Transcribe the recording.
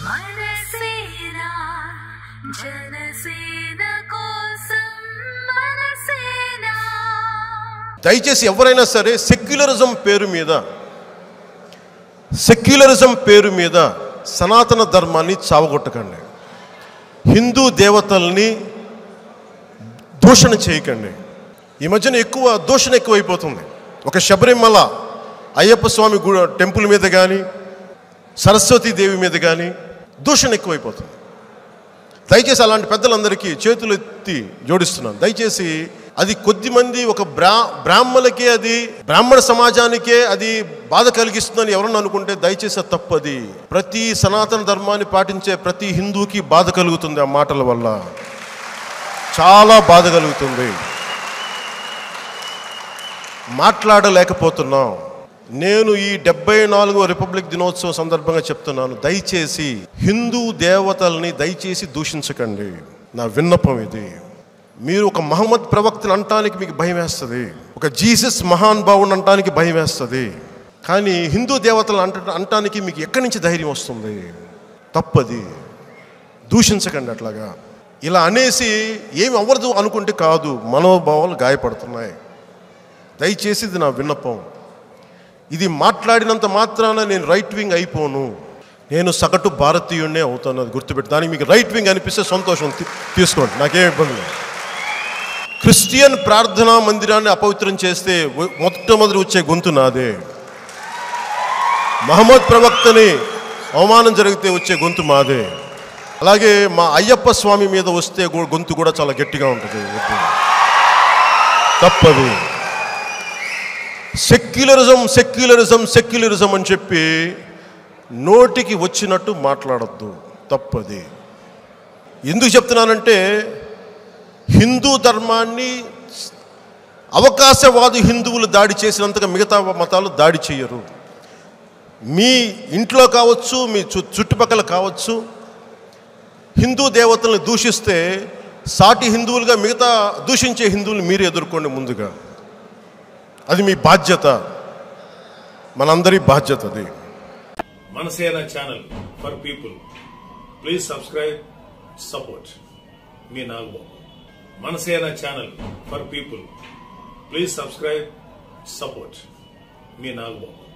మనసేన జనసేన కోసం మనసేన దయచేసి ఎవరైనా సరే సెక్యులరిజం పేరు మీద సెక్యులరిజం పేరు మీద సనాతన ధర్మాన్ని చావగొట్టకండి హిందూ దేవతల్ని దూషణ చేయకండి ఈ మధ్యన ఎక్కువ దూషణ ఎక్కువైపోతుంది ఒక శబరిమల అయ్యప్ప స్వామి గు టెంపుల్ మీద కానీ సరస్వతీ దేవి మీద కానీ దూషణ ఎక్కువైపోతుంది దయచేసి అలాంటి పెద్దలందరికీ చేతులు ఎత్తి జోడిస్తున్నాను దయచేసి అది కొద్ది మంది ఒక బ్రా బ్రాహ్మణులకే అది బ్రాహ్మణ సమాజానికే అది బాధ కలిగిస్తుందని ఎవరన్నా అనుకుంటే దయచేసి అది తప్పది ప్రతి సనాతన ధర్మాన్ని పాటించే ప్రతి హిందూకి బాధ కలుగుతుంది ఆ మాటల వల్ల చాలా బాధ కలుగుతుంది మాట్లాడలేకపోతున్నాం నేను ఈ డెబ్బై నాలుగో రిపబ్లిక్ దినోత్సవం సందర్భంగా చెప్తున్నాను దయచేసి హిందూ దేవతల్ని దయచేసి దూషించకండి నా విన్నపం ఇది మీరు ఒక మహమ్మద్ ప్రవక్తను అంటానికి మీకు భయం వేస్తుంది ఒక జీసస్ మహాన్ భావుని అంటానికి భయం వేస్తుంది కానీ హిందూ దేవతలు అంట అంటానికి మీకు ఎక్కడి నుంచి ధైర్యం వస్తుంది తప్పది దూషించకండి అట్లాగా ఇలా అనేసి ఏమి అవ్వదు అనుకుంటే కాదు మనోభావాలు గాయపడుతున్నాయి దయచేసి ఇది నా విన్నపం ఇది మాట్లాడినంత మాత్రాన నేను రైట్ వింగ్ అయిపోను నేను సగటు భారతీయుడినే అవుతాను అది గుర్తుపెట్టి దానికి మీకు రైట్ వింగ్ అనిపిస్తే సంతోషం తీ- తీసుకోండి నాకేం ఇబ్బంది లేదు క్రిస్టియన్ ప్రార్థనా మందిరాన్ని అపవిత్రం చేస్తే వ- మొట్టమొదటి వచ్చే గొంతు నాదే మహమ్మద్ ప్రవక్తని అవమానం జరిగితే వచ్చే గొంతు మాదే అలాగే మా అయ్యప్ప స్వామి మీద వస్తే గొ- గొంతు కూడా చాలా గట్టిగా ఉంటుంది తప్పదు సెక్యులరిజం సెక్యులరిజం సెక్యులరిజం అని చెప్పి నోటికి వచ్చినట్టు మాట్లాడద్దు తప్పది ఎందుకు చెప్తున్నానంటే హిందూ ధర్మాన్ని అవకాశవాది హిందువులు దాడి చేసినంతగా మిగతా మతాలు దాడి చేయరు మీ ఇంట్లో కావచ్చు మీ చు- చుట్టుపక్కల కావచ్చు హిందూ దేవతల్ని దూషిస్తే సాటి హిందువులుగా మిగతా దూషించే హిందువులు మీరు ఎదుర్కోండి ముందుగా అది మీ బాధ్యత మనందరి బాధ్యత అది Manasena channel for people please subscribe support మీ Nagababu Manasena channel for people please subscribe support మీ నాగబాబు